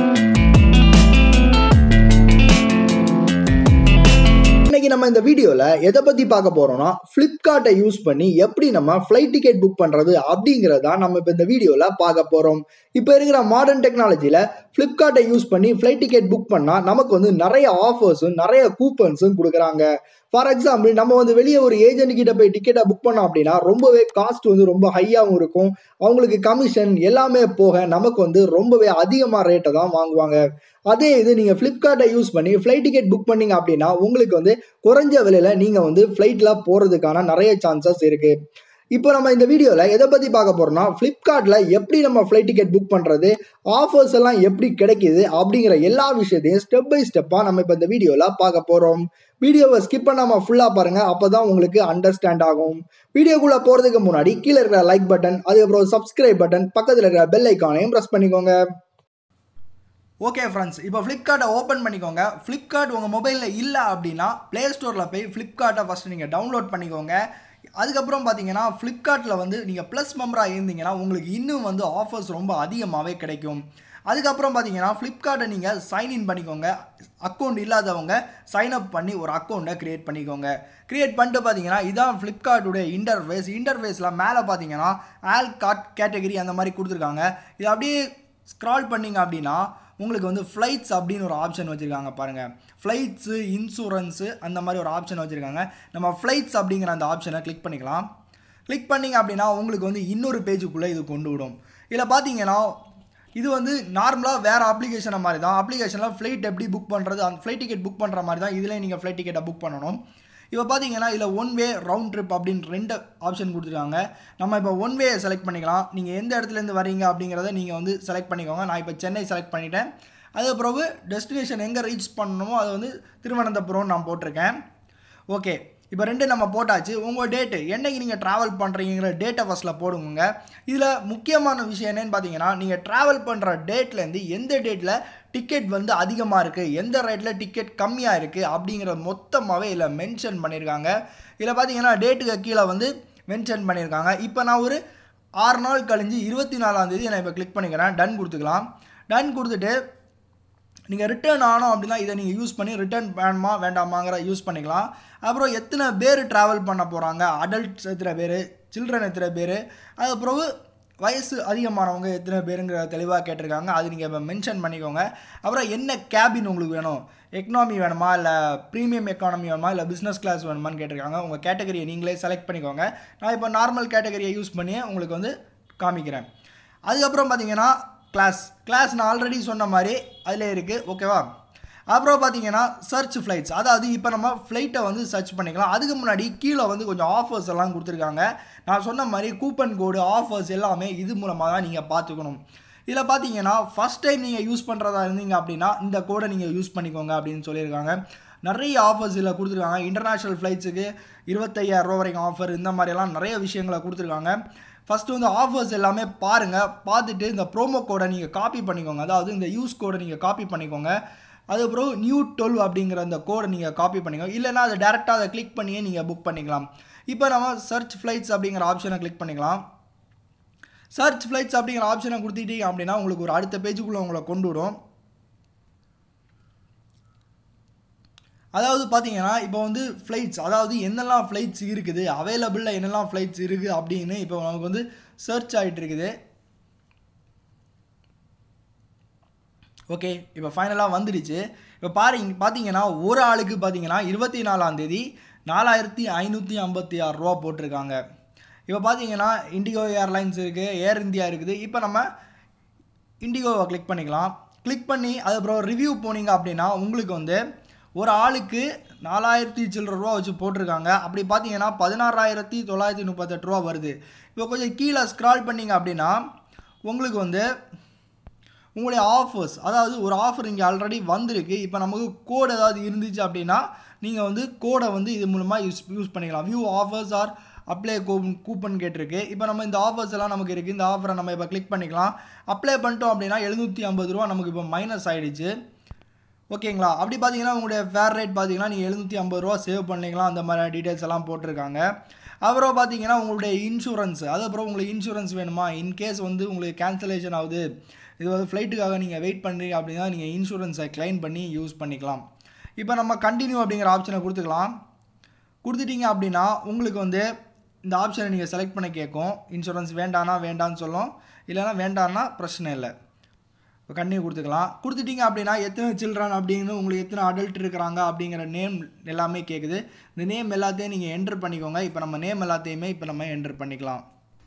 இன்னைக்கு நம்ம இந்த வீடியோவில் எதை பற்றி பார்க்க போகிறோம்னா ஃப்ளிப்கார்ட்டை யூஸ் பண்ணி எப்படி நம்ம ஃப்ளைட் டிக்கெட் புக் பண்ணுறது அப்படிங்கிறது தான் நம்ம இப்போ இந்த வீடியோவில் பார்க்க போகிறோம் இப்போ இருக்கிற மாடர்ன் டெக்னாலஜியில் ஃப்ளிப்கார்ட்டை யூஸ் பண்ணி ஃப்ளைட் டிக்கெட் புக் பண்ணால் நமக்கு வந்து நிறைய ஆஃபர்ஸும் நிறைய கூப்பன்ஸும் கொடுக்குறாங்க ஃபார் எக்ஸாம்பிள் நம்ம வந்து வெளியே ஒரு ஏஜென்ட் கிட்ட போய் டிக்கெட்டை புக் பண்ணோம் அப்படின்னா ரொம்பவே காஸ்ட் வந்து ரொம்ப ஹையாகவும் இருக்கும் அவங்களுக்கு கமிஷன் எல்லாமே போக நமக்கு வந்து ரொம்பவே அதிகமாக ரேட்டை தான் வாங்குவாங்க அதே இது நீங்கள் ஃப்ளிப்கார்ட்டை யூஸ் பண்ணி ஃப்ளைட் டிக்கெட் புக் பண்ணீங்க அப்படின்னா உங்களுக்கு வந்து குறைஞ்ச விலையில் நீங்கள் வந்து ஃப்ளைட்டில் போகிறதுக்கான நிறைய சான்சஸ் இருக்குது இப்போ நம்ம இந்த வீடியோவில் எதை பற்றி பார்க்க போகிறோம்னா ஃப்ளிப்கார்ட்டில் எப்படி நம்ம ஃப்ளைட் டிக்கெட் புக் பண்ணுறது ஆஃபர்ஸ் எல்லாம் எப்படி கிடைக்கிது அப்படிங்கிற எல்லா விஷயத்தையும் ஸ்டெப் பை ஸ்டெப்பாக நம்ம இப்போ இந்த வீடியோவில் பார்க்க போகிறோம் வீடியோவை ஸ்கிப் பண்ணாமல் ஃபுல்லாக பாருங்கள் அப்போ தான் உங்களுக்கு அண்டர்ஸ்டாண்ட் ஆகும் வீடியோக்குள்ளே போகிறதுக்கு முன்னாடி கீழே இருக்கிற லைக் பட்டன் அதுக்கப்புறம் சப்ஸ்கிரைப் பட்டன் பக்கத்தில் இருக்கிற பெல் ஐக்கானையும் ப்ரெஸ் பண்ணிக்கோங்க ஓகே ஃப்ரெண்ட்ஸ் இப்போ ஃப்ளிப்கார்ட்டை ஓப்பன் பண்ணிக்கோங்க ஃப்ளிப்கார்ட் உங்கள் மொபைலில் இல்லை அப்படின்னா ப்ளே ஸ்டோரில் போய் ஃப்ளிப்கார்ட்டை ஃபஸ்ட்டு நீங்கள் டவுன்லோட் பண்ணிக்கோங்க அதுக்கப்புறம் பார்த்தீங்கன்னா ஃப்ளிப்கார்ட்டில் வந்து நீங்கள் ப்ளஸ் மெம்பராக இருந்தீங்கன்னா உங்களுக்கு இன்னும் வந்து ஆஃபர்ஸ் ரொம்ப அதிகமாகவே கிடைக்கும் அதுக்கப்புறம் பார்த்தீங்கன்னா ஃப்ளிப்கார்ட்டை நீங்கள் சைன்இன் பண்ணிக்கோங்க அக்கௌண்ட் இல்லாதவங்க சைன் அப் பண்ணி ஒரு அக்கௌண்ட்டை க்ரியேட் பண்ணிக்கோங்க க்ரியேட் பண்ணிட்டு பார்த்தீங்கன்னா இதான் ஃப்ளிப்கார்ட்டுடைய இன்டர்ஃபேஸ் இன்டர்ஃபேஸில் மேலே பார்த்தீங்கன்னா ஆல் கார்ட் கேட்டகரி அந்த மாதிரி கொடுத்துருக்காங்க இது அப்படியே ஸ்க்ரால் பண்ணிங்க அப்படின்னா உங்களுக்கு வந்து ஃப்ளைட்ஸ் அப்படின்னு ஒரு ஆப்ஷன் வச்சுருக்காங்க பாருங்கள் ஃப்ளைட்ஸு இன்சூரன்ஸு அந்த மாதிரி ஒரு ஆப்ஷன் வச்சுருக்காங்க நம்ம ஃப்ளைட்ஸ் அப்படிங்கிற அந்த ஆப்ஷனை கிளிக் பண்ணிக்கலாம் கிளிக் பண்ணிங்க அப்படின்னா உங்களுக்கு வந்து இன்னொரு பேஜுக்குள்ளே இது கொண்டு விடும் இதில் பார்த்தீங்கன்னா இது வந்து நார்மலாக வேறு அப்ளிகேஷனை மாதிரி தான் அப்ளிகேஷனில் ஃப்ளைட் எப்படி புக் பண்ணுறது அந்த ஃப்ளைட் டிக்கெட் புக் பண்ணுற மாதிரி தான் இதில் நீங்கள் ஃப்ளைட் டிக்கெட்டை புக் பண்ணணும் இப்போ பார்த்தீங்கன்னா இதில் ஒன் வே ரவுண்ட் ட்ரிப் அப்படின்னு ரெண்டு ஆப்ஷன் கொடுத்துருக்காங்க நம்ம இப்போ ஒன் வே செலக்ட் பண்ணிக்கலாம் நீங்கள் எந்த இடத்துலேருந்து வரீங்க அப்படிங்கிறத நீங்கள் வந்து செலக்ட் பண்ணிக்கோங்க நான் இப்போ சென்னை செலக்ட் பண்ணிட்டேன் அது பிறகு டெஸ்டினேஷன் எங்கே ரீச் பண்ணணுமோ அது வந்து திருவனந்தபுரம் நான் போட்டிருக்கேன் ஓகே இப்போ ரெண்டு நம்ம போட்டாச்சு உங்கள் டேட்டு என்னைக்கு நீங்கள் ட்ராவல் பண்ணுறீங்கிற டேட்டை ஃபஸ்ட்டில் போடுங்க இதில் முக்கியமான விஷயம் என்னென்னு பார்த்தீங்கன்னா நீங்கள் ட்ராவல் பண்ணுற டேட்லேருந்து எந்த டேட்டில் டிக்கெட் வந்து அதிகமாக இருக்குது எந்த ரேட்டில் டிக்கெட் கம்மியாக இருக்குது அப்படிங்கிற மொத்தமாகவே இதில் மென்ஷன் பண்ணியிருக்காங்க இதில் பார்த்தீங்கன்னா டேட்டுக்கு கீழே வந்து மென்ஷன் பண்ணியிருக்காங்க இப்போ நான் ஒரு ஆறு நாள் கழிஞ்சு இருபத்தி நாலாந்தேதி நான் இப்போ கிளிக் பண்ணிக்கிறேன் டன் கொடுத்துக்கலாம் டன் கொடுத்துட்டு நீங்கள் ரிட்டர்ன் ஆனோம் அப்படின்னா இதை நீங்கள் யூஸ் பண்ணி ரிட்டர்ன் வேணுமா வேண்டாமாங்கிற யூஸ் பண்ணிக்கலாம் அப்புறம் எத்தனை பேர் ட்ராவல் பண்ண போகிறாங்க அடல்ட்ஸ் எத்தனை பேர் சில்ட்ரன் எத்தனை பேர் அதுக்கப்புறம் வயசு அதிகமானவங்க எத்தனை பேருங்கிற தெளிவாக கேட்டிருக்காங்க அது நீங்கள் இப்போ மென்ஷன் பண்ணிக்கோங்க அப்புறம் என்ன கேபின் உங்களுக்கு வேணும் எக்கனாமி வேணுமா இல்லை ப்ரீமியம் எக்கானமி வேணுமா இல்லை பிஸ்னஸ் கிளாஸ் வேணுமான்னு கேட்டிருக்காங்க உங்கள் கேட்டகரியை நீங்களே செலக்ட் பண்ணிக்கோங்க நான் இப்போ நார்மல் கேட்டகரியை யூஸ் பண்ணி உங்களுக்கு வந்து காமிக்கிறேன் அதுக்கப்புறம் பார்த்தீங்கன்னா கிளாஸ் கிளாஸ் நான் ஆல்ரெடி சொன்ன மாதிரி அதில் இருக்குது ஓகேவா அப்புறம் பார்த்தீங்கன்னா சர்ச் ஃப்ளைட்ஸ் அதாவது இப்போ நம்ம ஃப்ளைட்டை வந்து சர்ச் பண்ணிக்கலாம் அதுக்கு முன்னாடி கீழே வந்து கொஞ்சம் ஆஃபர்ஸ் எல்லாம் கொடுத்துருக்காங்க நான் சொன்ன மாதிரி கூப்பன் கோடு ஆஃபர்ஸ் எல்லாமே இது மூலமாக தான் நீங்கள் பார்த்துக்கணும் இதில் பார்த்தீங்கன்னா ஃபஸ்ட் டைம் நீங்கள் யூஸ் பண்ணுறதா இருந்தீங்க அப்படின்னா இந்த கோடை நீங்கள் யூஸ் பண்ணிக்கோங்க அப்படின்னு சொல்லியிருக்காங்க நிறைய ஆஃபர்ஸ் இதில் கொடுத்துருக்காங்க இன்டர்நேஷ்னல் ஃப்ளைட்ஸுக்கு இருபத்தையாயிரரூவா வரைக்கும் ஆஃபர் இந்த மாதிரியெல்லாம் நிறைய விஷயங்களை கொடுத்துருக்காங்க ஃபஸ்ட்டு வந்து ஆஃபர்ஸ் எல்லாமே பாருங்கள் பார்த்துட்டு இந்த ப்ரோமோ கோடை நீங்கள் காப்பி பண்ணிக்கோங்க அதாவது இந்த யூஸ் கோடை நீங்கள் காப்பி பண்ணிக்கோங்க அதுக்கப்புறம் நியூ டுவெல் அப்படிங்கிற அந்த கோடை நீங்கள் காப்பி பண்ணிக்கோங்க இல்லைனா அதை டேரெக்டாக அதை கிளிக் பண்ணியே நீங்கள் புக் பண்ணிக்கலாம் இப்போ நம்ம சர்ச் ஃப்ளைட்ஸ் அப்படிங்கிற ஆப்ஷனை கிளிக் பண்ணிக்கலாம் சர்ச் ஃப்ளைட்ஸ் அப்படிங்கிற ஆப்ஷனை கொடுத்துட்டீங்க அப்படின்னா உங்களுக்கு ஒரு அடுத்த பேஜுக்குள்ளே உங்களை கொண்டு விடும் அதாவது பார்த்தீங்கன்னா இப்போ வந்து ஃப்ளைட்ஸ் அதாவது என்னெல்லாம் ஃப்ளைட்ஸ் இருக்குது அவைலபிளில் என்னெல்லாம் ஃப்ளைட்ஸ் இருக்குது அப்படின்னு இப்போ நமக்கு வந்து சர்ச் ஆகிட்டு இருக்குது ஓகே இப்போ ஃபைனலாக வந்துடுச்சு இப்போ பாருங்க பார்த்தீங்கன்னா ஒரு ஆளுக்கு பார்த்தீங்கன்னா இருபத்தி நாலாந்தேதி நாலாயிரத்தி ஐநூற்றி ஐம்பத்தி ஆறு ரூபா போட்டிருக்காங்க இப்போ பார்த்தீங்கன்னா இண்டிகோ ஏர்லைன்ஸ் இருக்குது ஏர் இந்தியா இருக்குது இப்போ நம்ம இண்டிகோவை கிளிக் பண்ணிக்கலாம் கிளிக் பண்ணி அதுக்கப்புறம் ரிவ்யூ போனீங்க அப்படின்னா உங்களுக்கு வந்து ஒரு ஆளுக்கு நாலாயிரத்தி சில்லற ரூபா வச்சு போட்டிருக்காங்க அப்படி பார்த்தீங்கன்னா பதினாறாயிரத்தி தொள்ளாயிரத்தி முப்பத்தெட்டு ரூபா வருது இப்போ கொஞ்சம் கீழே ஸ்க்ரால் பண்ணிங்க அப்படின்னா உங்களுக்கு வந்து உங்களுடைய ஆஃபர்ஸ் அதாவது ஒரு ஆஃபர் இங்கே ஆல்ரெடி வந்திருக்கு இப்போ நமக்கு கோட் ஏதாவது இருந்துச்சு அப்படின்னா நீங்கள் வந்து கோடை வந்து இது மூலமாக யூஸ் யூஸ் பண்ணிக்கலாம் view offers or apply coupon coupon கேட்டிருக்கு இப்போ நம்ம இந்த ஆஃபர்ஸ் எல்லாம் நமக்கு இருக்குது இந்த ஆஃபரை நம்ம இப்போ கிளிக் பண்ணிக்கலாம் அப்ளை பண்ணிட்டோம் அப்படின்னா எழுநூற்றி ஐம்பது ரூபா நமக்கு இப்போ மைனஸ் ஆகிடுச்சு ஓகேங்களா அப்படி பார்த்தீங்கன்னா உங்களுடைய ஃபேர் ரேட் பார்த்தீங்கன்னா நீங்கள் எழுநூற்றி ஐம்பது ரூபா சேவ் பண்ணிக்கலாம் அந்த மாதிரி டீட்டெயில்ஸ் எல்லாம் போட்டிருக்காங்க அப்புறம் பார்த்தீங்கன்னா உங்களுடைய இன்சூரன்ஸ் அதுக்கப்புறம் உங்களுக்கு இன்சூரன்ஸ் வேணுமா இன்கேஸ் வந்து உங்களுக்கு கேன்சலேஷன் ஆகுது இது வந்து ஃப்ளைட்டுக்காக நீங்கள் வெயிட் பண்ணுறீங்க அப்படின்னா நீங்கள் இன்சூரன்ஸை க்ளைம் பண்ணி யூஸ் பண்ணிக்கலாம் இப்போ நம்ம கண்டினியூ அப்படிங்கிற ஆப்ஷனை கொடுத்துக்கலாம் கொடுத்துட்டீங்க அப்படின்னா உங்களுக்கு வந்து இந்த ஆப்ஷனை நீங்கள் செலக்ட் பண்ண கேட்கும் இன்சூரன்ஸ் வேண்டானா வேண்டான்னு சொல்லும் இல்லைனா வேண்டான்னா பிரச்சனை இல்லை இப்போ கண்டினியூ கொடுத்துக்கலாம் கொடுத்துட்டீங்க அப்படின்னா எத்தனை சில்ட்ரன் அப்படின்னு உங்களுக்கு எத்தனை அடல்ட் இருக்கிறாங்க அப்படிங்கிற நேம் எல்லாமே கேட்குது இந்த நேம் எல்லாத்தையும் நீங்கள் என்டர் பண்ணிக்கோங்க இப்போ நம்ம நேம் எல்லாத்தையுமே இப்போ நம்ம என்டர் பண்ணிக்கலாம்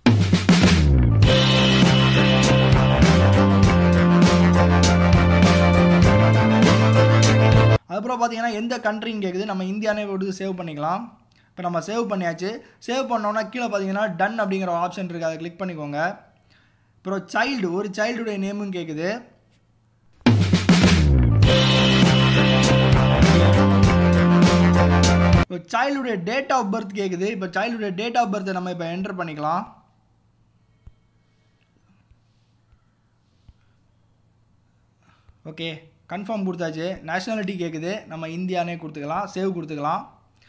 அதுக்கப்புறம் பார்த்தீங்கன்னா எந்த கண்ட்ரின்னு கேட்குது நம்ம இந்தியானே கொடுத்து சேவ் பண்ணிக்கலாம் இப்போ நம்ம சேவ் பண்ணியாச்சு சேவ் பண்ணோன்னா கீழே பார்த்தீங்கன்னா டன் அப்படிங்கிற ஆப்ஷன் இருக்குது அதை கிளிக் பண்ணிக்கோங்க அப்புறம் சைல்டு ஒரு சைல்டுடைய நேமும் கேட்குது இப்போ சைல்டுடைய டேட் ஆஃப் பர்த் கேட்குது இப்போ சைல்டுடைய டேட் ஆஃப் பர்த்தை நம்ம இப்போ என்டர் பண்ணிக்கலாம் ஓகே கன்ஃபார்ம் கொடுத்தாச்சு நேஷ்னாலிட்டி கேட்குது நம்ம இந்தியானே கொடுத்துக்கலாம் சேவ் கொடுத்துக்கலாம்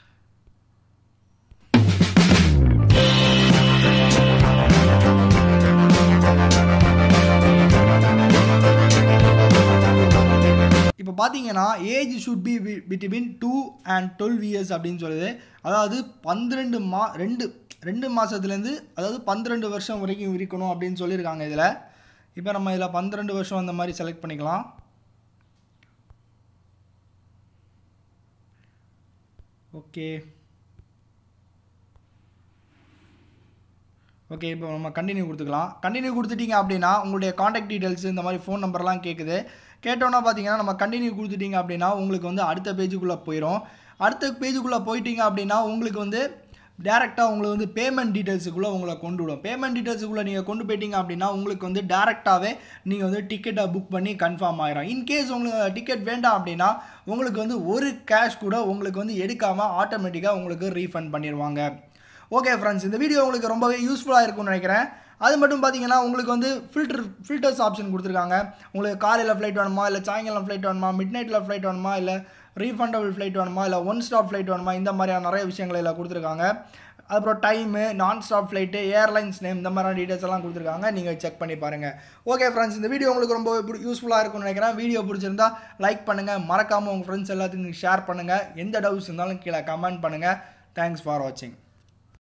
இப்போ பார்த்தீங்கன்னா age should be between two and twelve years அப்படின்னு சொல்லுது அதாவது பன்னிரெண்டு மா ரெண்டு ரெண்டு மாதத்துலேருந்து அதாவது பன்னிரெண்டு வருஷம் வரைக்கும் இருக்கணும் அப்படின்னு சொல்லியிருக்காங்க இதில் இப்போ நம்ம இதில் பன்னிரெண்டு வருஷம் அந்த மாதிரி செலக்ட் பண்ணிக்கலாம் ஓகே ஓகே இப்போ நம்ம கண்டினியூ கொடுத்துக்கலாம் கண்டினியூ கொடுத்துட்டீங்க அப்படின்னா உங்களுடைய காண்டாக்ட் டீட்டெயில்ஸ் இந்த மாதிரி ஃபோன் நம்பர்லாம் கேட்குது கேட்டோன்னா பார்த்தீங்கன்னா நம்ம கண்டினியூ கொடுத்துட்டீங்க அப்படின்னா உங்களுக்கு வந்து அடுத்த பேஜுக்குள்ளே போயிடும் அடுத்த பேஜுக்குள்ளே போயிட்டீங்க அப்படின்னா உங்களுக்கு வந்து டேரெக்டாக உங்களுக்கு வந்து பேமெண்ட் டீட்டெயில்ஸுக்குள்ளே உங்களை கொண்டு விடும் பேமெண்ட் டீட்டெயில்ஸுக்குள்ளே நீங்கள் கொண்டு போயிட்டீங்க அப்படின்னா உங்களுக்கு வந்து டேரெக்டாகவே நீங்கள் வந்து டிக்கெட்டை புக் பண்ணி கன்ஃபார்ம் ஆகிடும் இன்கேஸ் உங்களுக்கு டிக்கெட் வேண்டாம் அப்படின்னா உங்களுக்கு வந்து ஒரு கேஷ் கூட உங்களுக்கு வந்து எடுக்காமல் ஆட்டோமேட்டிக்காக உங்களுக்கு ரீஃபண்ட் பண்ணிடுவாங்க ஓகே ஃப்ரெண்ட்ஸ் இந்த வீடியோ உங்களுக்கு ரொம்பவே யூஸ்ஃபுல்லாக இருக்கும்னு நினைக்கிறேன் அது மட்டும் பார்த்தீங்கன்னா உங்களுக்கு வந்து ஃபில்டர் ஃபில்டர்ஸ் ஆப்ஷன் கொடுத்துருக்காங்க உங்களுக்கு காலையில் ஃப்ளைட் வேணுமா இல்லை சாயங்காலம் ஃப்ளைட் வேணுமா மிட் நைட்டில் ஃப்ளைட் வேணுமா இல்லை ரீஃபண்டபிள் ஃப்ளைட் வேணுமா இல்லை ஒன் ஸ்டாப் ஃப்ளைட் வேணுமா இந்த மாதிரியான நிறைய விஷயங்கள் எல்லாம் கொடுத்துருக்காங்க அப்புறம் டைமு நான் ஸ்டாப் ஃப்ளைட்டு ஏர்லைன்ஸ் நேம் இந்த மாதிரியான டீட்டெயில்ஸ் எல்லாம் கொடுத்துருக்காங்க நீங்கள் செக் பண்ணி பாருங்கள் ஓகே ஃப்ரெண்ட்ஸ் இந்த வீடியோ உங்களுக்கு ரொம்ப யூஸ்ஃபுல்லாக இருக்கும்னு நினைக்கிறேன் வீடியோ பிடிச்சிருந்தா லைக் பண்ணுங்கள் மறக்காமல் உங்கள் ஃப்ரெண்ட்ஸ் எல்லாத்துக்கும் ஷேர் பண்ணுங்கள் எந்த டவுட்ஸ் இருந்தாலும் கீழே கமெண்ட் பண்ணுங்கள் தேங்க்ஸ் ஃபார் வாட்சிங்